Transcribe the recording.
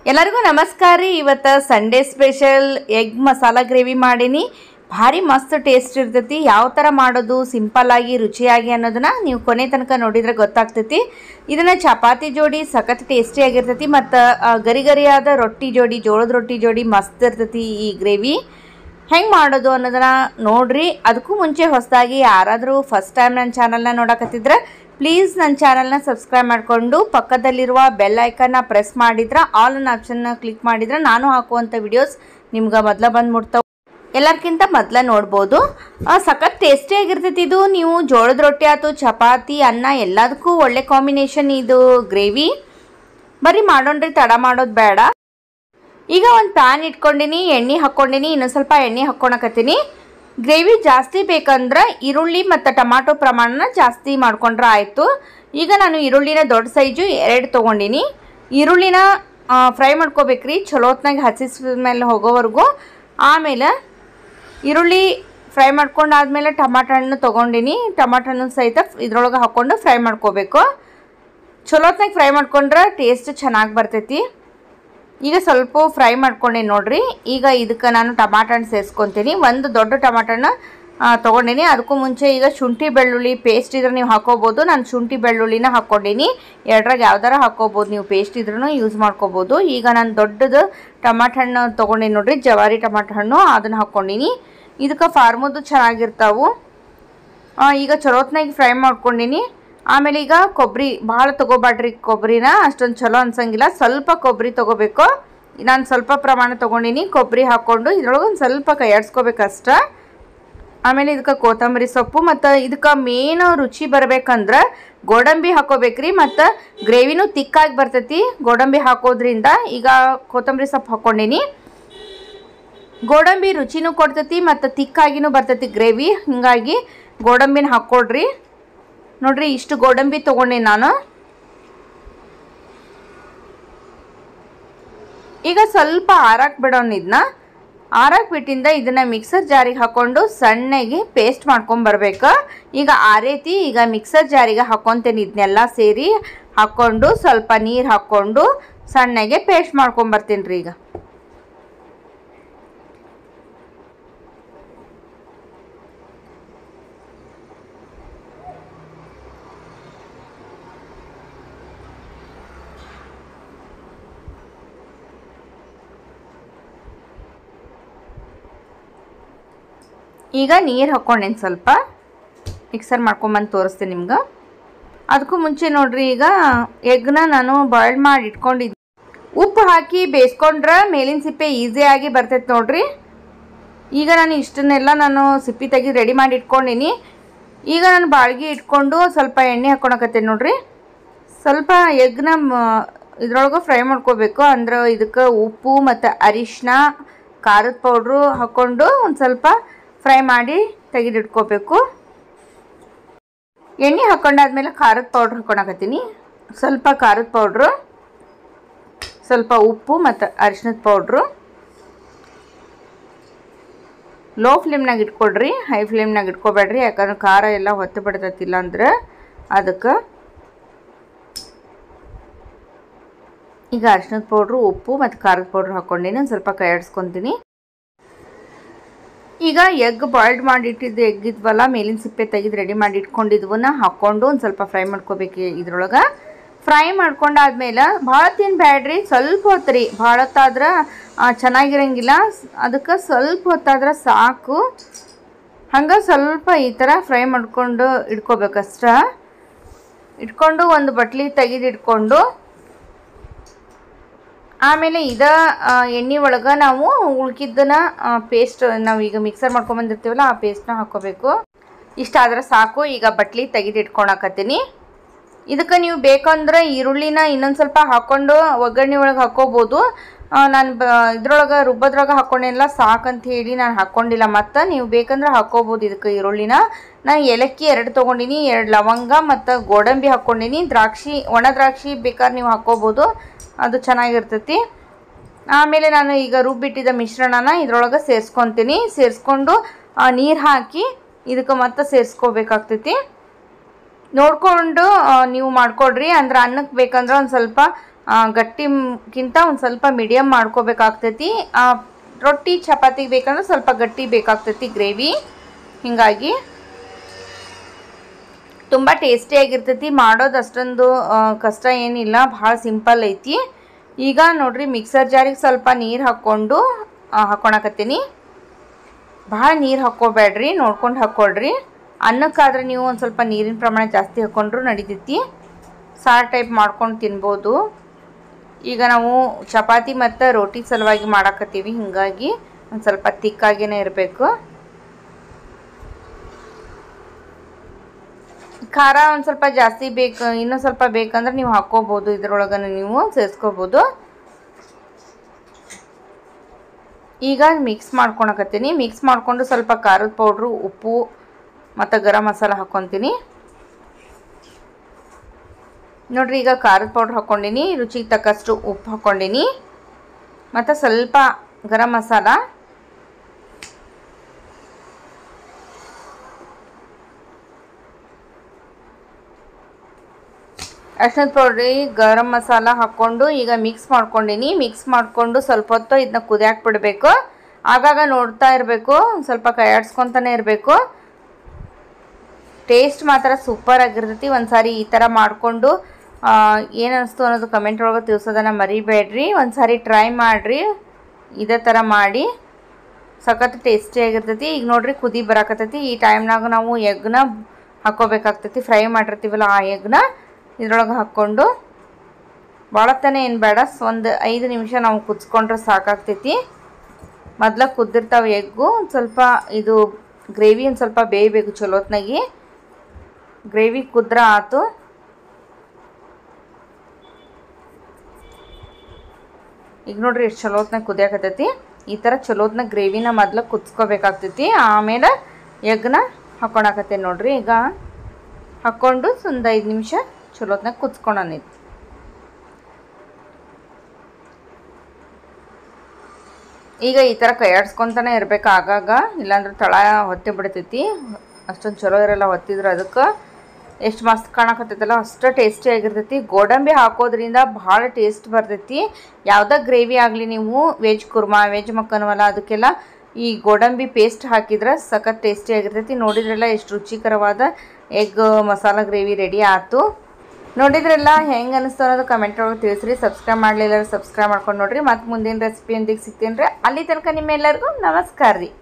ಎಲ್ಲರಿಗೂ ನಮಸ್ಕಾರ ರೀ ಇವತ್ತು Sunday special egg masala gravy ಮಾಡೀನಿ ಭಾರಿ ಮಸ್ತ್ ಟೇಸ್ಟ್ ಇರ್ತೈತಿ ಯಾವ ಥರ ಮಾಡೋದು ಸಿಂಪಲ್ ಆಗಿ ರುಚಿಯಾಗಿ ಅನ್ನೋದನ್ನ ನೀವು ಕೊನೆ ತನಕ ನೋಡಿದ್ರೆ ಗೊತ್ತಾಗ್ತೈತಿ ಇದನ್ನು ಚಪಾತಿ ಜೋಡಿ ಸಖತ್ ಟೇಸ್ಟಿ ಆಗಿರ್ತೈತಿ ಮತ್ತು ಗರಿ ಗರಿಯಾದ ರೊಟ್ಟಿ ಜೋಡಿ ಜೋಳದ ರೊಟ್ಟಿ ಜೋಡಿ ಮಸ್ತ್ ಇರ್ತೈತಿ ಈ ಗ್ರೇವಿ ಹೆಂಗೆ ಮಾಡೋದು ಅನ್ನೋದನ್ನ ನೋಡ್ರಿ ಅದಕ್ಕೂ ಮುಂಚೆ ಹೊಸದಾಗಿ ಯಾರಾದರೂ ಫಸ್ಟ್ ಟೈಮ್ ನನ್ನ ಚಾನಲ್ನ ನೋಡಕತ್ತಿದ್ರೆ ಪ್ಲೀಸ್ ನನ್ನ ಚಾನಲ್ನ ಸಬ್ಸ್ಕ್ರೈಬ್ ಮಾಡಿಕೊಂಡು ಪಕ್ಕದಲ್ಲಿರುವ ಬೆಲ್ ಐಕನ್ನ ಪ್ರೆಸ್ ಮಾಡಿದ್ರೆ ಆಲ್ ಅನ್ ಆಪ್ಷನ್ನ ಕ್ಲಿಕ್ ಮಾಡಿದ್ರೆ ನಾನು ಹಾಕುವಂಥ ವಿಡಿಯೋಸ್ ನಿಮ್ಗೆ ಮೊದಲ ಬಂದು ಮುಟ್ತಾವೆ ಎಲ್ಲರ್ಕಿಂತ ಮೊದಲ ನೋಡ್ಬೋದು ಆ, ಸಖತ್ ಟೇಸ್ಟಿ ಆಗಿರ್ತೈತಿ ಇದು ನೀವು ಜೋಳದ ರೊಟ್ಟಿ ಆಯ್ತು ಚಪಾತಿ ಅನ್ನ ಎಲ್ಲದಕ್ಕೂ ಒಳ್ಳೆ ಕಾಂಬಿನೇಷನ್ ಇದು ಗ್ರೇವಿ ಬರೀ ಮಾಡೋಣ್ರಿ ತಡ ಮಾಡೋದು ಬೇಡ ಈಗ ಒಂದು ಪ್ಯಾನ್ ಇಟ್ಕೊಂಡಿನಿ ಎಣ್ಣೆ ಹಾಕ್ಕೊಂಡಿನಿ ಇನ್ನೊಂದು ಸ್ವಲ್ಪ ಎಣ್ಣೆ ಹಾಕ್ಕೊಳಕತ್ತೀನಿ ಗ್ರೇವಿ ಜಾಸ್ತಿ ಬೇಕಂದ್ರೆ ಈರುಳ್ಳಿ ಮತ್ತು ಟೊಮಾಟೊ ಪ್ರಮಾಣನ ಜಾಸ್ತಿ ಮಾಡ್ಕೊಂಡ್ರೆ ಆಯಿತು ಈಗ ನಾನು ಈರುಳ್ಳಿನ ದೊಡ್ಡ ಸೈಜು ಎರಡು ತೊಗೊಂಡಿನಿ ಈರುಳ್ಳಿನ ಫ್ರೈ ಮಾಡ್ಕೋಬೇಕ್ರಿ ಚಲೋ ಹೊತ್ನಾಗ ಹಸಿಸ್ಮೇಲೆ ಹೋಗೋವರೆಗೂ ಆಮೇಲೆ ಈರುಳ್ಳಿ ಫ್ರೈ ಮಾಡ್ಕೊಂಡಾದ್ಮೇಲೆ ಟಮಾಟ ಹಣ್ಣು ತೊಗೊಂಡಿನಿ ಟಮಾಟ ಹಣ್ಣು ಸಹಿತ ಇದ್ರೊಳಗೆ ಹಾಕ್ಕೊಂಡು ಫ್ರೈ ಮಾಡ್ಕೋಬೇಕು ಚಲೋ ಹೊತ್ನಾಗ ಫ್ರೈ ಮಾಡ್ಕೊಂಡ್ರೆ ಟೇಸ್ಟ್ ಚೆನ್ನಾಗಿ ಬರ್ತೈತಿ ಈಗ ಸ್ವಲ್ಪ ಫ್ರೈ ಮಾಡ್ಕೊಂಡೆ ನೋಡ್ರಿ ಈಗ ಇದಕ್ಕೆ ನಾನು ಟಮಾಟ ಹಣ್ಣು ಸೇರಿಸ್ಕೊತೀನಿ ಒಂದು ದೊಡ್ಡ ಟಮಾಟ ಹಣ್ಣು ತೊಗೊಂಡಿನಿ ಅದಕ್ಕೂ ಮುಂಚೆ ಈಗ ಶುಂಠಿ ಬೆಳ್ಳುಳ್ಳಿ ಪೇಸ್ಟ್ ಇದ್ರೆ ನೀವು ಹಾಕೋಬೋದು ನಾನು ಶುಂಠಿ ಬೆಳ್ಳುಳ್ಳಿನ ಹಾಕ್ಕೊಂಡಿನಿ ಎರಡರಾಗ ಯಾವ್ದಾರ ಹಾಕೋಬೋದು ನೀವು ಪೇಸ್ಟ್ ಇದ್ರೂ ಯೂಸ್ ಮಾಡ್ಕೋಬೋದು ಈಗ ನಾನು ದೊಡ್ಡದು ಟಮಾಟ ಹಣ್ಣು ತೊಗೊಂಡಿನಿ ನೋಡ್ರಿ ಜವಾರಿ ಟಮಾಟ ಹಣ್ಣು ಅದನ್ನು ಹಾಕ್ಕೊಂಡಿನಿ ಇದಕ್ಕೆ ಫಾರ್ಮದು ಚೆನ್ನಾಗಿರ್ತಾವು ಆ, ಈಗ ಚಲೋತ್ನಾಗಿ ಫ್ರೈ ಮಾಡ್ಕೊಂಡಿನಿ ಆಮೇಲೆ ಈಗ ಕೊಬ್ಬರಿ ಭಾಳ ತೊಗೋಬೇಡ್ರಿ ಕೊಬ್ಬರಿನ ಅಷ್ಟೊಂದು ಚಲೋ ಅನ್ಸಂಗಿಲ್ಲ ಸ್ವಲ್ಪ ಕೊಬ್ಬರಿ ತೊಗೋಬೇಕು ನಾನು ಸ್ವಲ್ಪ ಪ್ರಮಾಣ ತೊಗೊಂಡಿನಿ ಕೊಬ್ಬರಿ ಹಾಕ್ಕೊಂಡು ಇದ್ರೊಳಗೆ ಒಂದು ಸ್ವಲ್ಪ ಕೈಯಾಡ್ಸ್ಕೋಬೇಕಷ್ಟ ಆಮೇಲೆ ಇದಕ್ಕೆ ಕೊತ್ತಂಬರಿ ಸೊಪ್ಪು ಮತ್ತು ಇದಕ್ಕೆ ಮೇನ್ ರುಚಿ ಬರ್ಬೇಕಂದ್ರೆ ಗೋಡಂಬಿ ಹಾಕೋಬೇಕ್ರಿ ಮತ್ತು ಗ್ರೇವಿನೂ ತಿಕ್ಕಾಗಿ ಬರ್ತೈತಿ ಗೋಡಂಬಿ ಹಾಕೋದ್ರಿಂದ ಈಗ ಕೊತ್ತಂಬರಿ ಸೊಪ್ಪು ಹಾಕ್ಕೊಂಡಿನಿ ಗೋಡಂಬಿ ರುಚಿನೂ ಕೊಡ್ತೈತಿ ಮತ್ತು ತಿಕ್ಕಾಗಿನೂ ಬರ್ತೈತಿ ಗ್ರೇವಿ ಹಿಂಗಾಗಿ ಗೋಡಂಬಿನ ಹಾಕ್ಕೊಡ್ರಿ ನೋಡ್ರಿ ಇಷ್ಟು ಗೋಡಂಬಿ ತೊಗೊಂಡೆ ನಾನು ಈಗ ಸ್ವಲ್ಪ ಆರಾಕ್ ಬಿಡೋಣ ಇದನ್ನ ಆರಾಕ್ ಬಿಟ್ಟಿಂದ ಇದನ್ನ ಮಿಕ್ಸರ್ ಜಾರಿಗೆ ಹಾಕೊಂಡು ಸಣ್ಣಗೆ ಪೇಸ್ಟ್ ಮಾಡ್ಕೊಂಡ್ ಬರ್ಬೇಕು ಈಗ ಆರೇತಿ ಈಗ ಮಿಕ್ಸರ್ ಜಾರಿಗೆ ಹಾಕೊತೇನೆ ಇದನ್ನೆಲ್ಲ ಸೇರಿ ಹಾಕ್ಕೊಂಡು ಸ್ವಲ್ಪ ನೀರು ಹಾಕ್ಕೊಂಡು ಸಣ್ಣಗೆ ಪೇಸ್ಟ್ ಮಾಡ್ಕೊಂಡ್ ಬರ್ತೀನಿ ರೀ ಈಗ ಈಗ ನೀರು ಹಾಕ್ಕೊಂಡೇನು ಸ್ವಲ್ಪ ಮಿಕ್ಸರ್ ಮಾಡ್ಕೊಂಬಂದು ತೋರಿಸ್ತೀನಿ ನಿಮ್ಗೆ ಅದಕ್ಕೂ ಮುಂಚೆ ನೋಡ್ರಿ ಈಗ ಎಗ್ನ ನಾನು ಬಾಯ್ಲ್ ಮಾಡಿ ಇಟ್ಕೊಂಡಿದ್ದೆ ಉಪ್ಪು ಹಾಕಿ ಬೇಯಿಸ್ಕೊಂಡ್ರೆ ಮೇಲಿನ ಸಿಪ್ಪೆ ಈಸಿಯಾಗಿ ಬರ್ತೈತೆ ನೋಡ್ರಿ ಈಗ ನಾನು ಇಷ್ಟನ್ನೆಲ್ಲ ನಾನು ಸಿಪ್ಪಿ ತೆಗೆದು ರೆಡಿ ಮಾಡಿ ಇಟ್ಕೊಂಡಿನಿ ಈಗ ನಾನು ಬಾಳ್ಗೆ ಇಟ್ಕೊಂಡು ಸ್ವಲ್ಪ ಎಣ್ಣೆ ಹಾಕ್ಕೊಳಕತ್ತೇನೆ ನೋಡ್ರಿ ಸ್ವಲ್ಪ ಎಗ್ನ ಇದ್ರೊಳಗೆ ಫ್ರೈ ಮಾಡ್ಕೋಬೇಕು ಅಂದ್ರೆ ಇದಕ್ಕೆ ಉಪ್ಪು ಮತ್ತು ಅರಿಶಿನ ಖಾರದ ಪೌಡ್ರು ಹಾಕ್ಕೊಂಡು ಒಂದು ಸ್ವಲ್ಪ ಫ್ರೈ ಮಾಡಿ ತೆಗೆದಿಟ್ಕೋಬೇಕು ಎಣ್ಣೆ ಹಾಕ್ಕೊಂಡಾದ್ಮೇಲೆ ಖಾರದ ಪೌಡ್ರ್ ಹಾಕ್ಕೊಳಕತ್ತೀನಿ ಸ್ವಲ್ಪ ಖಾರದ ಪೌಡ್ರು ಸ್ವಲ್ಪ ಉಪ್ಪು ಮತ್ತು ಅರಿಶಿನದ ಪೌಡ್ರು ಲೋ ಫ್ಲೇಮ್ನಾಗ ಇಟ್ಕೊಡ್ರಿ ಹೈ ಫ್ಲೇಮ್ನಾಗ ಇಟ್ಕೋಬೇಡ್ರಿ ಯಾಕಂದ್ರೆ ಖಾರ ಎಲ್ಲ ಹೊತ್ತು ಬಿಡ್ತೈತಿಲ್ಲ ಅಂದ್ರೆ ಅದಕ್ಕೆ ಈಗ ಅರಿಶಿನದ ಪೌಡ್ರು ಉಪ್ಪು ಮತ್ತು ಖಾರದ ಪೌಡ್ರ್ ಹಾಕ್ಕೊಂಡಿನಿ ಒಂದು ಸ್ವಲ್ಪ ಕೈ ಆಡಿಸ್ಕೊತೀನಿ ಈಗ ಎಗ್ ಬಾಯ್ಲ್ಡ್ ಮಾಡಿಟ್ಟಿದ್ದು ಎಗ್ ಇದ್ವಲ್ಲ ಮೇಲಿನ ಸಿಪ್ಪೆ ತೆಗೆದು ರೆಡಿ ಮಾಡಿ ಇಟ್ಕೊಂಡಿದ್ವನ್ನ ಹಾಕ್ಕೊಂಡು ಒಂದು ಸ್ವಲ್ಪ ಫ್ರೈ ಮಾಡ್ಕೋಬೇಕು ಇದ್ರೊಳಗೆ ಫ್ರೈ ಮಾಡ್ಕೊಂಡಾದ್ಮೇಲೆ ಭಾಳ ತಿನ್ ಬ್ಯಾಡ್ರಿ ಸ್ವಲ್ಪ ಹೊತ್ತು ರೀ ಭಾಳ ಹೊತ್ತಾದ್ರೆ ಆ, ಚೆನ್ನಾಗಿರಂಗಿಲ್ಲ ಅದಕ್ಕೆ ಸ್ವಲ್ಪ ಹೊತ್ತಾದ್ರೆ ಸಾಕು ಹಂಗೆ ಸ್ವಲ್ಪ ಈ ಥರ ಫ್ರೈ ಮಾಡ್ಕೊಂಡು ಇಟ್ಕೋಬೇಕಷ್ಟ ಇಟ್ಕೊಂಡು ಒಂದು ಬಟ್ಲಿ ತೆಗೆದು ಇಟ್ಕೊಂಡು ಆಮೇಲೆ ಇದ ಆ, ಎಣ್ಣೆ ಒಳಗೆ ನಾವು ಉಳ್ಕಿದ್ದನ್ನ ಪೇಸ್ಟ್ ನಾವು ಈಗ ಮಿಕ್ಸರ್ ಮಾಡ್ಕೊಂಬಂದಿರ್ತೀವಲ್ಲ ಆ ಪೇಸ್ಟ್ನ ಹಾಕ್ಕೋಬೇಕು ಇಷ್ಟಾದ್ರೆ ಸಾಕು ಈಗ ಬಟ್ಲಿ ತೆಗೆದು ಇಟ್ಕೊಳಕತ್ತೀನಿ ಇದಕ್ಕೆ ನೀವು ಬೇಕಂದ್ರೆ ಈರುಳ್ಳಿನ ಇನ್ನೊಂದು ಸ್ವಲ್ಪ ಹಾಕ್ಕೊಂಡು ಒಗ್ಗರಣೆ ಒಳಗೆ ಹಾಕ್ಕೋಬೋದು ನಾನು ಬ ಇದ್ರೊಳಗೆ ರುಬ್ಬದ್ರೊಳಗೆ ಹಾಕ್ಕೊಂಡೆಲ್ಲ ಸಾಕಂತ ಹೇಳಿ ನಾನು ಹಾಕ್ಕೊಂಡಿಲ್ಲ ಮತ್ತು ನೀವು ಬೇಕಂದ್ರೆ ಹಾಕ್ಕೋಬೋದು ಇದಕ್ಕೆ ಈರುಳ್ಳಿನ ನಾನು ಏಲಕ್ಕಿ ಎರಡು ತೊಗೊಂಡಿನಿ ಎರಡು ಲವಂಗ ಮತ್ತು ಗೋಡಂಬಿ ಹಾಕ್ಕೊಂಡಿನಿ ದ್ರಾಕ್ಷಿ ಒಣ ದ್ರಾಕ್ಷಿ ಬೇಕಾದ್ರೆ ನೀವು ಹಾಕ್ಕೋಬೋದು ಅದು ಚೆನ್ನಾಗಿರ್ತೈತಿ ಆಮೇಲೆ ನಾನು ಈಗ ರುಬ್ಬಿಟ್ಟಿದ್ದ ಮಿಶ್ರಣನ ಇದ್ರೊಳಗೆ ಸೇರಿಸ್ಕೊತೀನಿ ಸೇರಿಸ್ಕೊಂಡು ನೀರು ಹಾಕಿ ಇದಕ್ಕೆ ಮತ್ತೆ ಸೇರಿಸ್ಕೋಬೇಕಾಗ್ತೈತಿ ನೋಡಿಕೊಂಡು ನೀವು ಮಾಡ್ಕೊಡ್ರಿ ಅಂದ್ರೆ ಅನ್ನಕ್ಕೆ ಬೇಕಂದ್ರೆ ಒಂದು ಸ್ವಲ್ಪ ಗಟ್ಟಿಗಿಂತ ಒಂದು ಸ್ವಲ್ಪ ಮೀಡಿಯಮ್ ಮಾಡ್ಕೋಬೇಕಾಗ್ತೈತಿ ಆ, ರೊಟ್ಟಿ ಚಪಾತಿಗೆ ಬೇಕಂದ್ರೆ ಸ್ವಲ್ಪ ಗಟ್ಟಿ ಬೇಕಾಗ್ತೈತಿ ಗ್ರೇವಿ ಹೀಗಾಗಿ ತುಂಬ ಟೇಸ್ಟಿಯಾಗಿರ್ತೈತಿ ಮಾಡೋದು ಅಷ್ಟೊಂದು ಆ, ಕಷ್ಟ ಏನಿಲ್ಲ ಭಾಳ ಸಿಂಪಲ್ ಐತಿ ಈಗ ನೋಡ್ರಿ ಮಿಕ್ಸರ್ ಜಾರಿಗೆ ಸ್ವಲ್ಪ ನೀರು ಹಾಕ್ಕೊಂಡು ಆ, ಹಾಕ್ಕೊಳಕತ್ತೀನಿ ಭಾಳ ನೀರು ಹಾಕ್ಕೋಬೇಡ್ರಿ ನೋಡ್ಕೊಂಡು ಹಾಕ್ಕೊಳ್ರಿ ಅನ್ನಕ್ಕಾದ್ರೆ ನೀವು ಒಂದು ಸ್ವಲ್ಪ ನೀರಿನ ಪ್ರಮಾಣ ಜಾಸ್ತಿ ಹಾಕ್ಕೊಂಡ್ರು ನಡಿತೈತಿ ಸಾರು ಟೈಪ್ ಮಾಡ್ಕೊಂಡು ತಿನ್ಬೋದು ಈಗ ನಾವು ಚಪಾತಿ ಮತ್ತು ರೋಟಿ ಸಲುವಾಗಿ ಮಾಡಾಕತ್ತೀವಿ ಹೀಗಾಗಿ ಒಂದು ಸ್ವಲ್ಪ ತಿಕ್ಕಾಗೇನೆ ಇರಬೇಕು ಖಾರ ಒಂದು ಸ್ವಲ್ಪ ಜಾಸ್ತಿ ಬೇಕು ಇನ್ನೂ ಸ್ವಲ್ಪ ಬೇಕಂದ್ರೆ ನೀವು ಹಾಕ್ಕೋಬೋದು ಇದ್ರೊಳಗನ ನೀವು ಸೇರಿಸ್ಕೋಬೋದು ಈಗ ಮಿಕ್ಸ್ ಮಾಡ್ಕೊಳಕತ್ತೀನಿ ಮಿಕ್ಸ್ ಮಾಡಿಕೊಂಡು ಸ್ವಲ್ಪ ಖಾರದ ಪೌಡ್ರು ಉಪ್ಪು ಮತ್ತು ಗರಂ ಮಸಾಲ ಹಾಕ್ಕೊತೀನಿ ನೋಡ್ರಿ ಈಗ ಖಾರದ ಪೌಡ್ರ್ ಹಾಕ್ಕೊಂಡಿನಿ ರುಚಿಗೆ ತಕ್ಕಷ್ಟು ಉಪ್ಪು ಹಾಕ್ಕೊಂಡಿನಿ ಮತ್ತು ಸ್ವಲ್ಪ ಗರಂ ಮಸಾಲ ಅರ್ಶಿನದ ಪೌಡ್ರಿ ಗರಂ ಮಸಾಲ ಹಾಕ್ಕೊಂಡು ಈಗ ಮಿಕ್ಸ್ ಮಾಡ್ಕೊಂಡಿನಿ ಮಿಕ್ಸ್ ಮಾಡಿಕೊಂಡು ಸ್ವಲ್ಪ ಹೊತ್ತು ಇದನ್ನ ಕುದಿಯಾಕ್ ಬಿಡಬೇಕು ಆಗಾಗ ನೋಡ್ತಾ ಇರಬೇಕು ಸ್ವಲ್ಪ ಕೈಯಾಡ್ಸ್ಕೊತಾನೆ ಇರಬೇಕು ಟೇಸ್ಟ್ ಮಾತ್ರ ಸೂಪರ್ ಆಗಿರ್ತೈತಿ ಒಂದ್ಸಾರಿ ಈ ಥರ ಮಾಡಿಕೊಂಡು ಏನು ಅನಿಸ್ತು ಅನ್ನೋದು ಕಮೆಂಟ್ ಒಳಗೆ ತಿಳಿಸೋದನ್ನು ಮರಿಬೇಡ್ರಿ ಒಂದ್ಸಾರಿ ಟ್ರೈ ಮಾಡಿರಿ ಇದೇ ಥರ ಮಾಡಿ ಸಖತ್ ಟೇಸ್ಟಿಯಾಗಿರ್ತೈತಿ ಈಗ ನೋಡ್ರಿ ಕುದಿ ಬರಾಕತ್ತೈತಿ ಈ ಟೈಮ್ನಾಗ ನಾವು ಎಗ್ನ ಹಾಕ್ಕೋಬೇಕಾಗ್ತೈತಿ ಫ್ರೈ ಮಾಡಿರ್ತೀವಲ್ಲ ಆ ಎಗ್ನ ಇದ್ರೊಳಗೆ ಹಾಕ್ಕೊಂಡು ಭಾಳತ್ತನೇ ಏನು ಬೇಡ ಒಂದು ಐದು ನಿಮಿಷ ನಾವು ಕುದಿಸ್ಕೊಂಡ್ರೆ ಸಾಕಾಗ್ತೈತಿ ಮೊದ್ಲ ಕುದ್ದಿರ್ತಾವೆ ಎಗ್ಗು ಒಂದು ಸ್ವಲ್ಪ ಇದು ಗ್ರೇವಿ ಒಂದು ಸ್ವಲ್ಪ ಬೇಯಬೇಕು ಚಲೋತ್ನಾಗಿ ಗ್ರೇವಿ ಕುದ್ರ ಆತು ಈಗ ನೋಡ್ರಿ ಎಷ್ಟು ಚಲೋತ್ನಾಗ ಕುದಿಯಾಕತ್ತೈತಿ ಈ ಥರ ಚಲೋತ್ನಾಗ ಗ್ರೇವಿನ ಮೊದ್ಲು ಕುದಿಸ್ಕೋಬೇಕಾಗ್ತೈತಿ ಆಮೇಲೆ ಎಗ್ನ ಹಾಕ್ಕೊಳಕತ್ತೇನೆ ನೋಡ್ರಿ ಈಗ ಹಾಕ್ಕೊಂಡು ಒಂದು ಐದು ನಿಮಿಷ ಚಲೋತ್ನಾಗ ಕುದಿಸ್ಕೊಳನೈತಿ ಈಗ ಈ ಥರ ಕೈಯಾಡ್ಸ್ಕೊತಾನೆ ಇರ್ಬೇಕು ಆಗಾಗ ಇಲ್ಲಾಂದ್ರೆ ತಳ ಹೊತ್ತಿ ಬಿಡ್ತೈತಿ ಅಷ್ಟೊಂದು ಚಲೋ ಇರಲ್ಲ ಹೊತ್ತಿದ್ರೆ ಅದಕ್ಕೆ ಎಷ್ಟು ಮಸ್ತ್ ಕಾಣಕತ್ತೈತಲ್ಲ ಅಷ್ಟು ಟೇಸ್ಟಿ ಆಗಿರ್ತೈತಿ ಗೋಡಂಬಿ ಹಾಕೋದ್ರಿಂದ ಭಾಳ ಟೇಸ್ಟ್ ಬರ್ತೈತಿ ಯಾವುದೇ ಗ್ರೇವಿ ಆಗಲಿ ನೀವು ವೆಜ್ ಕುರ್ಮಾ ವೆಜ್ ಮಕ್ಕನವಲ್ಲ ಅದಕ್ಕೆಲ್ಲ ಈ ಗೋಡಂಬಿ ಪೇಸ್ಟ್ ಹಾಕಿದ್ರೆ ಸಖತ್ ಟೇಸ್ಟಿ ಆಗಿರ್ತೈತಿ ನೋಡಿದ್ರೆಲ್ಲ ಎಷ್ಟು ರುಚಿಕರವಾದ ಎಗ್ ಮಸಾಲ ಗ್ರೇವಿ ರೆಡಿ ಆಯ್ತು ನೋಡಿದ್ರೆಲ್ಲ ಹೆಂಗೆ ಅನಿಸ್ತು ಅನ್ನೋದು ಕಮೆಂಟ್ ಒಳಗೆ ತಿಳಿಸ್ರಿ ಸಬ್ಸ್ಕ್ರೈಬ್ ಮಾಡಲಿಲ್ಲ ಸಬ್ಸ್ಕ್ರೈಬ್ ಮಾಡ್ಕೊಂಡು ನೋಡ್ರಿ ಮತ್ತೆ ಮುಂದಿನ ರೆಸಿಪಿಯೊಂದಿಗೆ ಸಿಗ್ತೀನಿ ರೀ ಅಲ್ಲಿ ತನಕ ನಿಮ್ಮೆಲ್ಲರಿಗೂ ನಮಸ್ಕಾರ ರೀ